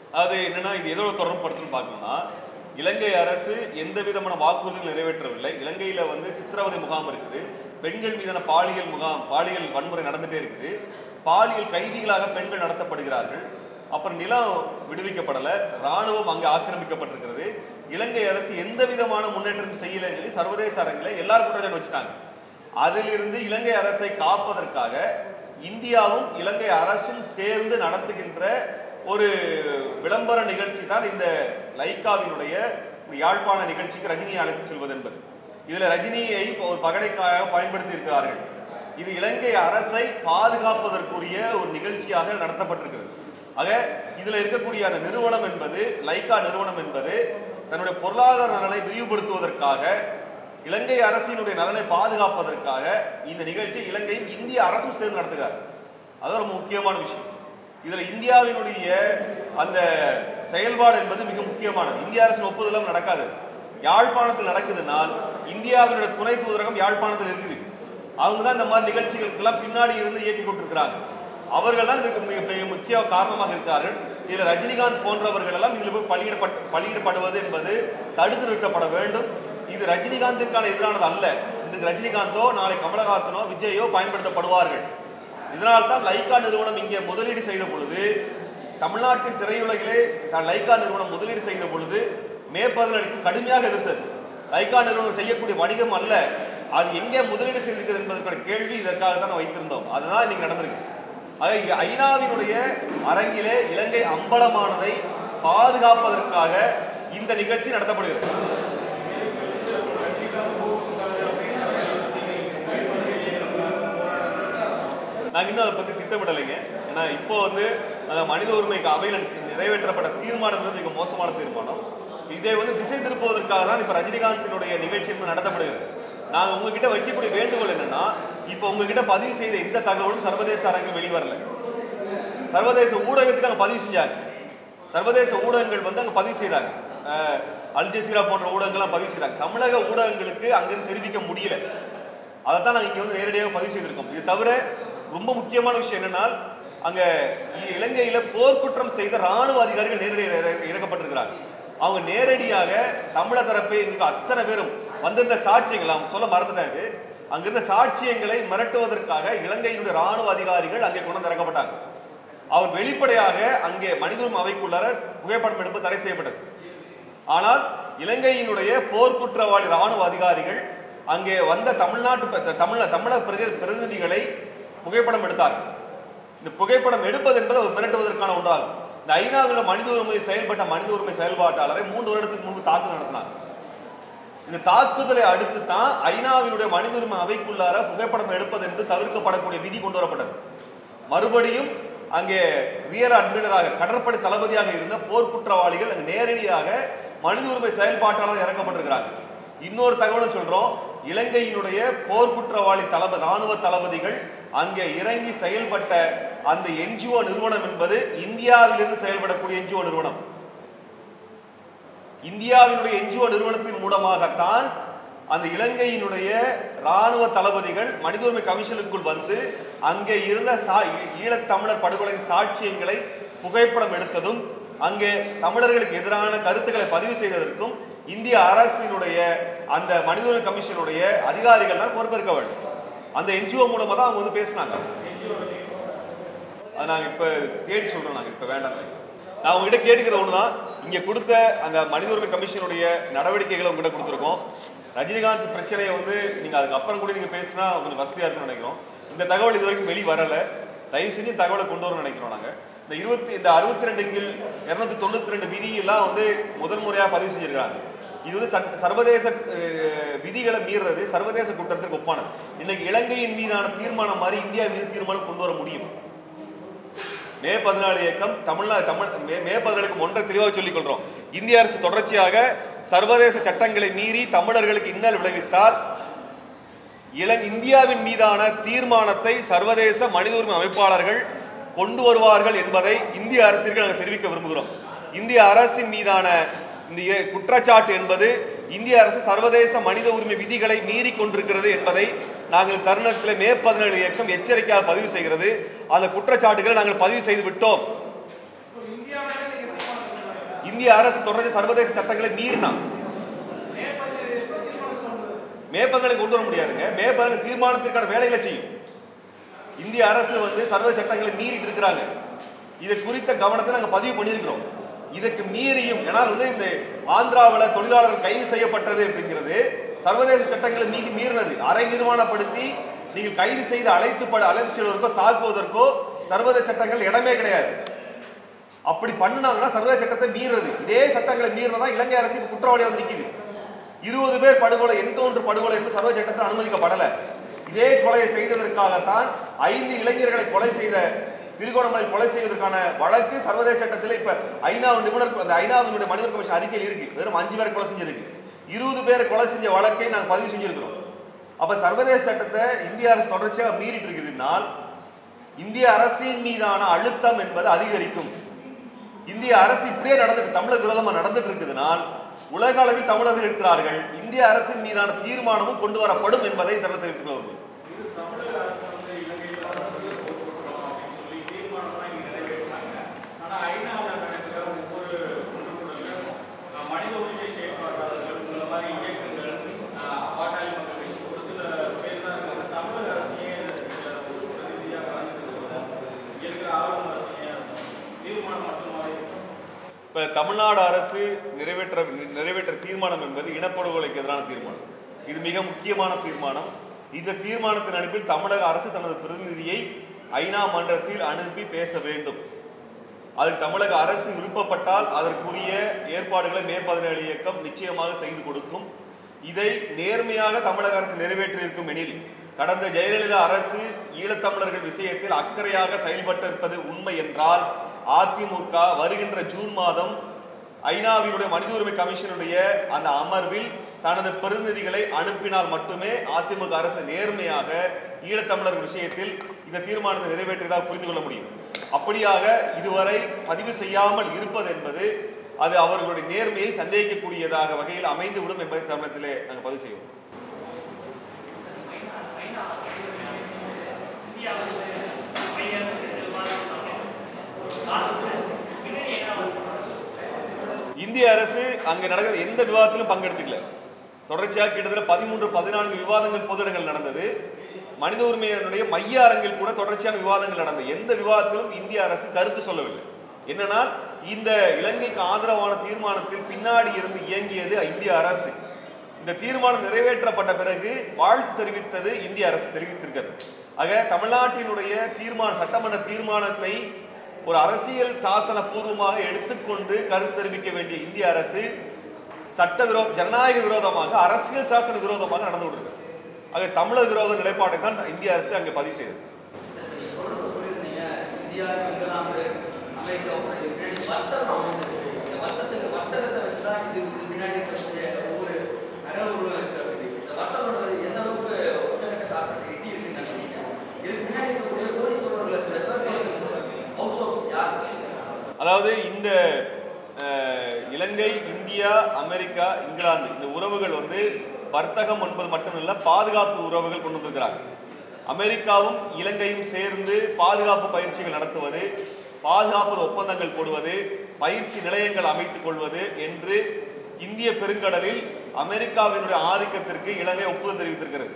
அது என்னன்னா இது எதோட தொடர்புபடுத்துன்னு பார்க்கணும்னா இலங்கை அரசு எந்த விதமான வாக்குறுதிகள் நிறைவேற்றவில்லை இலங்கையில வந்து சித்திரவதை முகாம் இருக்குது பெண்கள் மீதான பாலியல் முகாம் பாலியல் வன்முறை நடந்துட்டே இருக்குது பாலியல் கைதிகளாக பெண்கள் நடத்தப்படுகிறார்கள் அப்புறம் நிலம் விடுவிக்கப்படல ராணுவம் அங்கே ஆக்கிரமிக்கப்பட்டிருக்கிறது இலங்கை அரசு எந்த விதமான முன்னேற்றம் செய்யலைன்னு சொல்லி சர்வதேச அரங்கில் எல்லாரும் குற்றச்சாட்டு வச்சுட்டாங்க அதிலிருந்து இலங்கை அரசை காப்பதற்காக இந்தியாவும் இலங்கை அரசும் சேர்ந்து நடத்துகின்ற ஒரு விளம்பர நிகழ்ச்சி தான் இந்த லைக்காவினுடைய இந்த யாழ்ப்பாண நிகழ்ச்சிக்கு ரஜினியை அழைத்து செல்வது என்பது இதுல ரஜினியை ஒரு பகடைக்காக பயன்படுத்தி இருக்கிறார்கள் இது இலங்கை அரசை பாதுகாப்பதற்குரிய ஒரு நிகழ்ச்சியாக நடத்தப்பட்டிருக்கிறது ஆக இதுல இருக்கக்கூடிய அந்த நிறுவனம் என்பது லைக்கா நிறுவனம் என்பது தன்னுடைய பொருளாதார நலனை விரிவுபடுத்துவதற்காக இலங்கை அரசினுடைய நலனை பாதுகாப்பதற்காக இந்த நிகழ்ச்சி இலங்கையும் இந்திய அரசும் சேர்ந்து நடத்துகிறார் அது ரொம்ப முக்கியமான விஷயம் இதுல இந்தியாவினுடைய அந்த செயல்பாடு என்பது மிக முக்கியமானது இந்திய அரசின் ஒப்புதலும் நடக்காது யாழ்ப்பாணத்தில் நடக்குதுனால் இந்தியாவினுடைய துணை தூதரகம் யாழ்ப்பாணத்தில் இருக்குது அவங்க தான் இந்த மாதிரி நிகழ்ச்சிகளுக்கெல்லாம் பின்னாடி இருந்து இயக்கி கொண்டிருக்கிறாங்க அவர்கள் தான் இதற்கு மிக மிக முக்கிய காரணமாக இருக்கிறார்கள் இதுல ரஜினிகாந்த் போன்றவர்கள் எல்லாம் இதில் போய் பலியிடப்பட்டு பலியிடப்படுவது என்பது தடுத்து நிறுத்தப்பட வேண்டும் இது ரஜினிகாந்திற்கான எதிரானது அல்ல இன்றைக்கு ரஜினிகாந்தோ நாளை கமலஹாசனோ விஜயோ பயன்படுத்தப்படுவார்கள் இதனால் தான் லைக்கா நிறுவனம் இங்கே முதலீடு செய்த பொழுது தமிழ்நாட்டின் திரையுலகிலே தான் லைக்கா நிறுவனம் முதலீடு செய்த பொழுது மே பதினேழுக்கு கடுமையாக எதிர்த்தது லைக்கா நிறுவனம் செய்யக்கூடிய வணிகம் அல்ல அது எங்கே முதலீடு செய்திருக்கிறது என்பதற்கான கேள்வி இதற்காக தான் வைத்திருந்தோம் அதுதான் இன்னைக்கு நடந்திருக்கு ஆக இங்க ஐநாவினுடைய அரங்கிலே இலங்கை அம்பலமானதை பாதுகாப்பதற்காக இந்த நிகழ்ச்சி நடத்தப்படுகிறது நாங்க இன்னும் அதை பத்தி திட்டமிடலைங்க ஏன்னா இப்போ வந்து அந்த மனித உரிமைக்கு அவையில் நிறைவேற்றப்பட்ட தீர்மானம் வந்து மிக மோசமான தீர்மானம் இதை வந்து திசை திருப்புவதற்காக தான் இப்ப ரஜினிகாந்தினுடைய நிகழ்ச்சி வந்து நடத்தப்படுகிறது நாங்க உங்ககிட்ட வைக்கக்கூடிய வேண்டுகோள் என்னன்னா இப்போ உங்ககிட்ட பதிவு செய்த எந்த தகவலும் சர்வதேச அரங்கில் வெளிவரல சர்வதேச ஊடகத்துக்கு அங்க பதிவு செஞ்சாங்க சர்வதேச ஊடகங்கள் வந்து அங்க பதிவு செய்தாங்க அஹ், அல் ஜசீரா போன்ற ஊடகங்கள்லாம் பதிவு செய்தாங்க தமிழக ஊடகங்களுக்கு அங்கிருந்து தெரிவிக்க முடியல அதைத்தான் நாங்கள் இங்கே வந்து நேரடியாக பதிவு செய்திருக்கோம் இது தவிர ரொம்ப முக்கியமான விஷயம் என்னன்னா அங்க இ- இலங்கையில போர்க்குற்றம் செய்த ராணுவ அதிகாரிகள் நேரடியாக இற- இறக்கப்பட்டிருக்கிறாங்க அவங்க நேரடியாக தமிழக தரப்பை இங்க அத்தனை பேரும் வந்திருந்த சாட்சியங்கள் அவங்க சொல்ல மறந்துட்டாங்க அங்கிருந்த சாட்சியங்களை மிரட்டுவதற்காக இலங்கையினுடைய ராணுவ அதிகாரிகள் அங்கே கொண்டு வந்து இறக்கப்பட்டாங்க அவர் வெளிப்படையாக அங்கே மனித உரிமை அவைக்குள்ளார புகைப்படம் எடுப்பு தடை செய்யப்பட்டது ஆனால் இலங்கையினுடைய போர்க்குற்றவாளி ராணுவ அதிகாரிகள் அங்கே வந்த தமிழ்நாட்டு ப- தமிழ தமிழக பிரதி- பிரதிநிதிகளை புகைப்படம் எடுத்தார்கள் இந்த புகைப்படம் எடுப்பது என்பது அவர் மிரட்டுவதற்கான ஒன்றாகும் இந்த ஐநாவில் மனித உரிமை செயல்பட்ட மனித உரிமை செயல்பாட்டாளரை மூன்று வருடத்துக்கு முன்பு தாக்குதல் நடத்தினார் இந்த தாக்குதலை அடுத்து தான் ஐநாவினுடைய மனித உரிமை அவைக்குள்ளார புகைப்படம் எடுப்பது என்று தவிர்க்கப்படக்கூடிய விதி கொண்டு வரப்பட்டது மறுபடியும் அங்கே ரியர் அட்மிரலாக கடற்படை தளபதியாக இருந்த போர் குற்றவாளிகள் அங்கு நேரடியாக மனித உரிமை செயல்பாட்டாளர் இறக்கப்பட்டிருக்கிறாங்க இன்னொரு தகவலும் சொல்றோம் இலங்கையினுடைய போர் குற்றவாளி தளபதி ராணுவ தளபதிகள் அங்கே இறங்கி செயல்பட்ட அந்த என்ஜிஓ நிறுவனம் என்பது இந்தியாவிலிருந்து செயல்படக்கூடிய என்ஜிஓ நிறுவனம் இந்தியாவினுடைய என்ஜிஓ நிறுவனத்தின் மூலமாகத்தான் அந்த இலங்கையினுடைய ராணுவ தளபதிகள் மனித உரிமை கமிஷனுக்குள் வந்து அங்கே இருந்த சா ஈ- ஈழத்தமிழர் படுகொலையின் சாட்சியங்களை புகைப்படம் எடுத்ததும் அங்கே தமிழர்களுக்கு எதிரான கருத்துக்களை பதிவு செய்ததற்கும் இந்திய அரசினுடைய அந்த மனித உரிமை கமிஷனுடைய அதிகாரிகள் தான் பொறுப்பேற்க வேண்டும் அந்த என்ஜிஓ மூலமா தான் அவங்க வந்து பேசினாங்க அது நாங்க இப்ப தேடி சொல்றோம் நாங்க இப்ப வேண்டாம் நான் உங்ககிட்ட கேட்டுக்கிறது ஒண்ணுதான் இங்க கொடுத்த அந்த மனித உரிமை கமிஷனுடைய நடவடிக்கைகளை உங்ககிட்ட கொடுத்துருக்கோம் ரஜினிகாந்த் பிரச்சனையை வந்து நீங்க அதுக்கு அப்புறம் கூட நீங்க பேசினா கொஞ்சம் வசதியா இருக்கும்னு நினைக்கிறோம் இந்த தகவல் இது வரைக்கும் வெளி வரல தயவு செஞ்சு இந்த தகவலை கொண்டு வரணும்னு நினைக்கிறோம் நாங்க இந்த இருபத்தி இந்த அறுபத்தி ரெண்டு கீழ் இருநூத்தி தொண்ணூத்தி ரெண்டு விதியெல்லாம் வந்து முதல் முறையா பதிவு செஞ்சிருக்காங்க இது வந்து சட்ட- சர்வதேச அஹ், விதிகளை மீறுறது சர்வதேச குற்றத்திற்கு ஒப்பானது இன்னைக்கு இலங்கையின் மீதான தீர்மானம் மாதிரி இந்தியா மீது தீர்மானம் கொண்டு வர முடியும் மே பதினாலு இயக்கம் தமிழ்நாடு தமிழ் மே- மே பதினாலுக்கு ஒன்றை தெளிவாக சொல்லிக் கொள்றோம் இந்திய அரசு தொடர்ச்சியாக சர்வதேச சட்டங்களை மீறி தமிழர்களுக்கு இன்னல் விளைவித்தால் இலங் இந்தியாவின் மீதான தீர்மானத்தை சர்வதேச மனித உரிமை அமைப்பாளர்கள் கொண்டு வருவார்கள் என்பதை இந்திய அரசிற்கு நாங்கள் தெரிவிக்க விரும்புகிறோம் இந்திய அரசின் மீதான இந்த இ- குற்றச்சாட்டு என்பது இந்திய அரசு சர்வதேச மனித உரிமை விதிகளை மீறி கொண்டிருக்கிறது என்பதை நாங்கள் தருணத்தில் மே பதினேழு இயக்கம் எச்சரிக்கையாக பதிவு செய்கிறது அந்த குற்றச்சாட்டுகளை நாங்கள் பதிவு செய்து விட்டோம் ஸோ இந்தியாவிலே நீங்க தீர்மானம் இந்திய அரசு தொடர்ந்து சர்வதேச சட்டங்களை மீறினா மே பதினாலு கொண்டு வர முடியாதுங்க மே பதினாலு தீர்மானத்திற்கான வேலைகளை செய்யும் இந்திய அரசு வந்து சர்வதேச சட்டங்களை மீறிட்டு இருக்கிறாங்க இது குறித்த கவனத்தை நாங்கள் பதிவு பண்ணியிருக்கிறோம் இதுக்கு மீறியும் ஏன்னா வந்து இந்த ஆந்திராவில் தொழிலாளர்கள் கைது செய்யப்பட்டது அப்படிங்கிறது சர்வதேச சட்டங்களை மீறி மீறினது அரை நிர்மாணப்படுத்தி நீங்கள் கைது செய்து அழைத்து பட அழைத்து செல்வதற்கோ தாக்குவதற்கோ சர்வதேச சட்டங்கள் இடமே கிடையாது அப்படி பண்ணுனாங்கன்னா சர்வதேச சட்டத்தை மீறுறது இதே சட்டங்களை மீறினதா இலங்கை அரசு இப்ப குற்றவாளி வந்து நிக்குது இருபது பேர் படுகொலை என்கவுண்டர் படுகொலை என்று சர்வதேச சட்டத்தில் அனுமதிக்கப்படல இதே கொலையை செய்ததற்காகத்தான் ஐந்து இளைஞர்களை கொலை செய்த திருகோணமலை கொலை செய்வதற்கான வழக்கு சர்வதேச சட்டத்தில் இப்ப ஐநா நிபுணர் அந்த ஐநாவினுடைய மனித கமிஷன் அறிக்கையில் இருக்கு வெறும் அஞ்சு பேர் கொலை செஞ்சிருக்கு இருபது பேர் கொலை செஞ்ச வழக்கை நாங்கள் பதிவு செஞ்சிருக்கிறோம் அப்ப சர்வதேச சட்டத்தை இந்திய அரசு தொடர்ச்சியாக மீறிட்டு இருக்குதுனால் இந்திய அரசின் மீதான அழுத்தம் என்பது அதிகரிக்கும் இந்திய அரசு இப்படியே நடந்துட்டு தமிழர் விரோதமா நடந்துட்டு இருக்குதுனால் உலக அளவில் தமிழர்கள் இருக்கிறார்கள் இந்திய அரசின் மீதான தீர்மானமும் கொண்டு வரப்படும் என்பதை தர தெரிவித்துக் கொள்கிறோம் மனித உரிமை செயல்பாட்டாளர்கள் உங்களை மாதிரி இயக்கங்கள் பாட்டாளி மக்கள் கட்சி ஒரு சில பேர் தான் இருக்காங்க தமிழக அரசியே இதுல ஒரு பிரதிநிதியாக கலந்துக்கிறதுல இருக்கிற ஆளும் அரசியே தீர்மானம் மட்டுமாவே இப்ப தமிழ்நாடு அரசு நிறைவேற்ற நிறைவேற்ற தீர்மானம் என்பது இனப்படுகொலைக்கு எதிரான தீர்மானம் இது மிக முக்கியமான தீர்மானம் இந்த தீர்மானத்தின் அடிப்பில் தமிழக அரசு தனது பிரதிநிதியை ஐநா மன்றத்தில் அனுப்பி பேச வேண்டும் அதுக்கு தமிழக அரசு விருப்பப்பட்டால் அதற்குரிய ஏற்பாடுகளை மே பதினேழு இயக்கம் நிச்சயமாக செய்து கொடுக்கும் இதை நேர்மையாக தமிழக அரசு நிறைவேற்றியிருக்கும் எனில் கடந்த ஜெயலலிதா அரசு ஈழத்தமிழர்கள் விஷயத்தில் அக்கறையாக செயல்பட்டிருப்பது உண்மை என்றால் அதிமுக வருகின்ற ஜூன் மாதம் ஐநாவினுடைய மனித உரிமை கமிஷனுடைய அந்த அமர்வில் தனது பிரதிநிதிகளை அனுப்பினால் மட்டுமே அதிமுக அரசு நேர்மையாக ஈழத்தமிழர் விஷயத்தில் இந்த தீர்மானத்தை நிறைவேற்றியதாக புரிந்து கொள்ள முடியும் அப்படியாக இதுவரை பதிவு செய்யாமல் இருப்பது என்பது அது அவர்களுடைய நேர்மையை சந்தேகிக்கக்கூடியதாக வகையில் அமைந்துவிடும் என்பதை தருணத்திலே நாங்கள் பதிவு செய்வோம் இந்திய அரசு அங்க நடக்கிற எந்த விவாதத்திலும் பங்கெடுத்துக்கல தொடர்ச்சியாக கிட்டத்தட்ட பதிமூன்று பதினான்கு விவாதங்கள் பொதுடங்கள் நடந்தது மனித உரிமையினுடைய மைய அரங்கில் கூட தொடர்ச்சியான விவாதங்கள் நடந்தது எந்த விவாதத்திலும் இந்திய அரசு கருத்து சொல்லவில்லை என்னன்னா இந்த இலங்கைக்கு ஆதரவான தீர்மானத்தில் பின்னாடி இருந்து இயங்கியது இந்திய அரசு இந்த தீர்மானம் நிறைவேற்றப்பட்ட பிறகு வாழ்த்து தெரிவித்தது இந்திய அரசு தெரிவித்திருக்கிறது ஆக தமிழ்நாட்டினுடைய தீர்மான சட்டமன்ற தீர்மானத்தை ஒரு அரசியல் சாசன பூர்வமாக எடுத்துக்கொண்டு கருத்து தெரிவிக்க வேண்டிய இந்திய அரசு சட்ட விரோத ஜனநாயக விரோதமாக அரசியல் சாசன விரோதமாக நடந்து கொண்டிருக்கிறது ஆக தமிழர் விரோத நிலைப்பாட்டை தான் இந்திய அரசு அங்கே பதிவு செய்தது நீங்க சொல்றது சொல்லியிருந்தீங்க இந்தியா இங்கிலாந்து அமெரிக்கா உடைய பின்னாடி வர்த்தகம் அமைஞ்சிருக்கு இந்த வர்த்தகத்துக்கு வர்த்தகத்தை வச்சு தான் இது இது பின்னாடி இருக்கக்கூடிய ஒவ்வொரு நகர்வுகளும் இருக்கு அப்படி இந்த வர்த்தகம் எந்த அளவுக்கு உச்சகட்ட தாக்கத்தை எட்டி இருக்குன்னு நினைக்கிறீங்க இதுக்கு பின்னாடி இருக்கக்கூடிய கோடீஸ்வரர்கள் இந்த தேர்ட் பர்சன்ஸ் அவுட் சோர்ஸ் யார் அதாவது இந்த அஹ், இலங்கை இந்தியா அமெரிக்கா இங்கிலாந்து இந்த உறவுகள் வந்து வர்த்தகம் என்பது மட்டுமல்ல பாதுகாப்பு உறவுகள் கொண்டு வந்திருக்கிறாங்க அமெரிக்காவும் இலங்கையும் சேர்ந்து பாதுகாப்பு பயிற்சிகள் நடத்துவது பாதுகாப்பு ஒப்பந்தங்கள் போடுவது பயிற்சி நிலையங்கள் அமைத்துக் கொள்வது என்று இந்திய பெருங்கடலில் அமெரிக்காவினுடைய ஆதிக்கத்திற்கு இலங்கை ஒப்புதல் தெரிவித்திருக்கிறது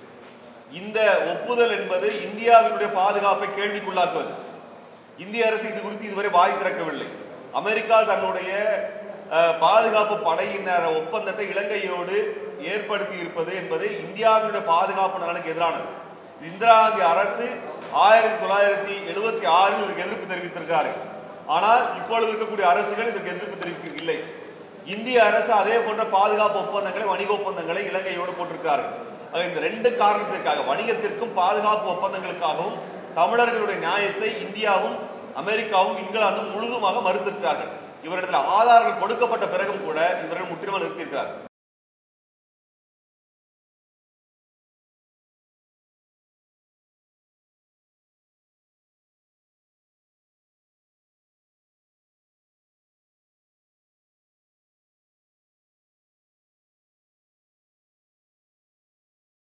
இந்த ஒப்புதல் என்பது இந்தியாவினுடைய பாதுகாப்பை கேள்விக்குள்ளாக்குவது இந்திய அரசு இது குறித்து இதுவரை வாய் திறக்கவில்லை அமெரிக்கா தன்னுடைய அஹ், பாதுகாப்பு படையினர் ஒப்பந்தத்தை இலங்கையோடு ஏற்படுத்தி இருப்பது என்பது இந்தியாவினுடைய பாதுகாப்பு நலனுக்கு எதிரானது இந்திரா காந்தி அரசு ஆயிரத்தி தொள்ளாயிரத்தி எழுபத்தி ஆறில் இதற்கு எதிர்ப்பு தெரிவித்திருக்கிறார்கள் ஆனால் இப்பொழுது இருக்கக்கூடிய அரசுகள் இதற்கு எதிர்ப்பு தெரிவிக்கவில்லை இந்திய அரசு அதே போன்ற பாதுகாப்பு ஒப்பந்தங்களை வணிக ஒப்பந்தங்களை இலங்கையோடு போட்டிருக்கிறார்கள் ஆக இந்த ரெண்டு காரணத்திற்காக வணிகத்திற்கும் பாதுகாப்பு ஒப்பந்தங்களுக்காகவும் தமிழர்களுடைய நியாயத்தை இந்தியாவும் அமெரிக்காவும் இங்கிலாந்தும் முழுதுமாக மறுத்திருக்கிறார்கள் இவரிடத்தில் ஆதாரங்கள் கொடுக்கப்பட்ட பிறகும் கூட இவர்கள் முற்றிலுமாக நிறுத்தியிருக்கிறார்கள்